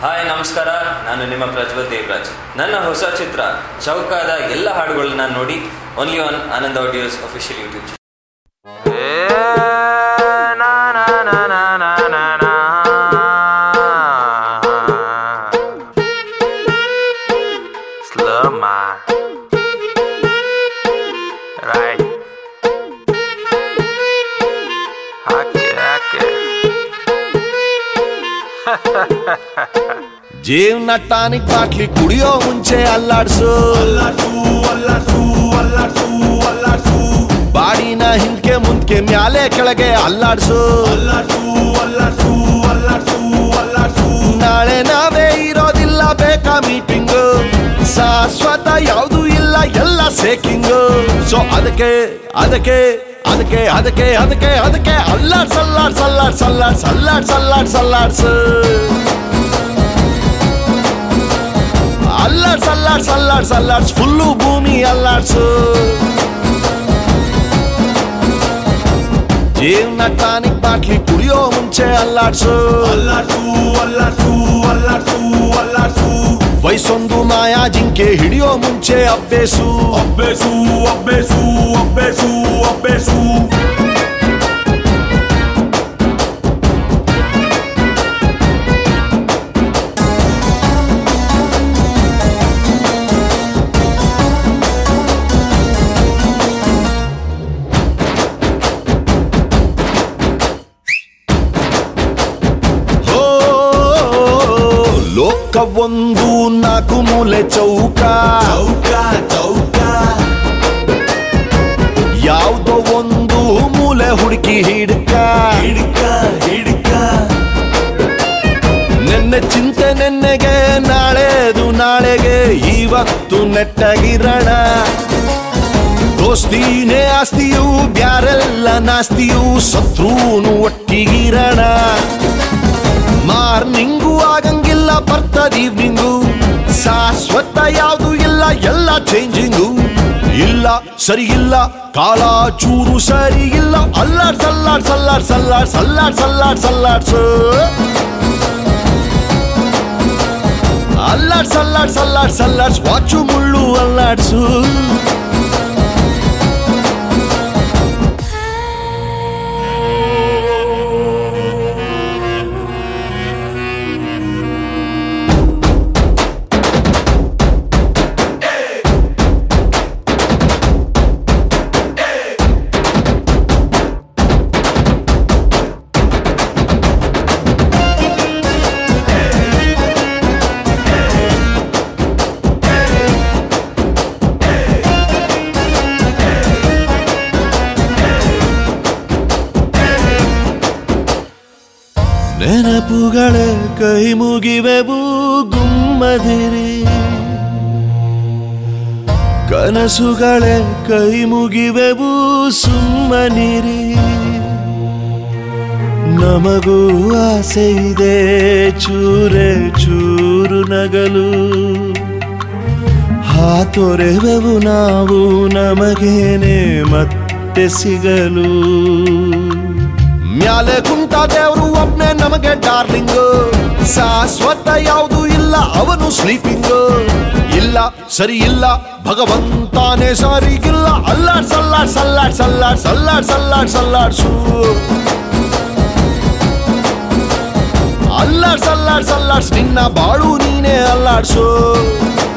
Hi ನಮಸ್ಕಾರ ನಾನು ನಿಮ್ಮ ಪ್ರಜ್ವಲ್ ದೇವರಾಜ್ ನನ್ನ ಹೊಸ ಚಿತ್ರ ಚೌಕಾದ ಎಲ್ಲ ಹಾಡುಗಳನ್ನ ನೋಡಿ only on Anand audios official YouTube Slumma. Right. Hake, hake. ಜೀವನ ಟಾನಿಕ್ ಬಾಟ್ಲಿ ಕುಡಿಯೋ ಮುಂಚೆ ಅಲ್ಲಾಡ್ಸು ಬಾಡಿನ ಹಿಂದ್ಕೆ ಮುಂದ್ಕೆ ಮ್ಯಾಲೆ ಕೆಳಗೆ ಅಲ್ಲಾಡ್ಸು ನಾಳೆ ನಾವೇ ಇರೋದಿಲ್ಲ ಬೇಕಾ ಮೀಟಿಂಗ್ ಶಾಶ್ವತ ಯಾವುದು ಇಲ್ಲ ಎಲ್ಲ ಸೇಕಿಂಗ್ ಸೊ ಅದಕ್ಕೆ ಅದಕ್ಕೆ ಅದಕ್ಕೆ ಅದಕ್ಕೆ ಅದಕ್ಕೆ ಅದಕ್ಕೆ ಅಲ್ಲಾಡ್ಸ್ ಅಲ್ಲಾಡ್ಸ್ ಅಲ್ಲಾಡ್ಸ್ ಅಲ್ಲಾಡ್ಸ್ ಅಲ್ಲಾಡ್ಸ್ ಅಲ್ಲಾಡ್ಸ್ ಅಲ್ಲಾಡ್ಸು ಅಲ್ಲಾಡ್ಸ್ ಅಲ್ಲಾಡ್ಸ್ ಅಲ್ಲಾಡ್ಸ್ ಅಲ್ಲಾಡ್ಸ್ ಫುಲ್ಲು ಭೂಮಿ ಅಲ್ಲಾಡ್ಸು ಜೀವನ ಟಾನಿಕ್ ಬಾಟ್ಲಿ ಕುಡಿಯೋ ಮುಂಚೆ ಅಲ್ಲಾಡ್ಸು ವಯಸ್ಸೊಂದು ಮಾಯಾ ಜಿಂಕೆ ಹಿಡಿಯೋ ಮುಂಚೆ ಅಬ್ಬೇಸು ಅಬ್ಬೇಸು ಅಬ್ಬೇಸು ಅಬ್ಬೇಸು ಅಬ್ಬೇಸು ಹೋ ಲೋಕ ಒಂದು ನಾಲ್ಕು ಮೂಲೆ ಚೌಕ ಚೌಕ ಚೌಕ ಯಾವುದೋ ಒಂದು ಮೂಲೆ ಹುಡುಕಿ ಹಿಡ್ಕ ಹಿಡ್ಕ ಹಿಡ್ಕ ನೆನ್ನೆ ಚಿಂತೆ ನೆನ್ನೆಗೆ ನಾಳೆದು ನಾಳೆಗೆ ಇವತ್ತು ನೆಟ್ಟಗಿರಣ ದೋಸ್ತಿನೇ ಆಸ್ತಿಯು ಬ್ಯಾರೆಲ್ಲ ನಾಸ್ತಿಯು ಸತ್ರುನು ಒಟ್ಟಿಗಿರಣ ಮಾರ್ನಿಂಗು ಆಗಂಗಿಲ್ಲ ಬರ್ತದ ಈವ್ನಿಂಗು ಶಾಶ್ವತ ಯಾವುದು ಇಲ್ಲ ಎಲ್ಲ ಚೇಂಜಿಂಗು ಇಲ್ಲ ಸರಿ ಇಲ್ಲ ಕಾಲ ಚೂರು ಸರಿ ಇಲ್ಲ ಅಲ್ಲಾಡ್ಸ್ ಅಲ್ಲಾಡ್ಸ್ ಅಲ್ಲಾಡ್ಸ್ ಅಲ್ಲಾಡ್ಸ್ ಅಲ್ಲಾಡ್ಸ್ ಅಲ್ಲಾಡ್ಸ್ ಅಲ್ಲಾಡ್ಸು ಅಲ್ಲಾಡ್ಸ್ ಅಲ್ಲಾಡ್ಸ್ ಅಲ್ಲಾಡ್ಸ್ ಅಲ್ಲಾಡ್ಸ್ ವಾಚು ಮುಳ್ಳು ಅಲ್ಲಾಡ್ಸು ನೆನಪುಗಳೇ ಕೈ ಮುಗಿವೆವು ಗುಮ್ಮದಿರಿ ಕನಸುಗಳೇ ಕೈ ಮುಗಿವೆವು ಸುಮ್ಮನಿರಿ ನಮಗೂ ಆಸೆ ಇದೆ ಚೂರೆ ಚೂರು ನಗಲು ಹಾತೊರೆವೆವು ನಾವು ನಮಗೇನೆ ಮತ್ತೆ ಸಿಗಲು ಮ್ಯಾಲೆ ಕುಂತ ದೇವ್ರು ಒಬ್ನೇ ನಮಗೆ ಡಾರ್ಲಿಂಗ್ ಶಾಶ್ವತ ಯಾವುದು ಇಲ್ಲ ಅವನು ಸ್ಲೀಪಿಂಗ್ ಇಲ್ಲ ಸರಿ ಇಲ್ಲ ಭಗವಂತಾನೇ ಸರಿಗಿಲ್ಲ ಅಲ್ಲಾಡ್ಸ್ ಅಲ್ಲಾಡ್ಸ್ ಅಲ್ಲಾಡ್ಸ್ ಅಲ್ಲಾಡ್ಸ್ ಅಲ್ಲಾಡ್ಸ್ ಅಲ್ಲಾಡ್ಸ್ ಅಲ್ಲಾಡ್ಸು ಅಲ್ಲಾಡ್ಸ್ ಅಲ್ಲಾಡ್ಸ್ ಅಲ್ಲಾಡ್ಸ್ ನಿನ್ನ ಬಾಳು ನೀನೇ ಅಲ್ಲಾಡ್ಸು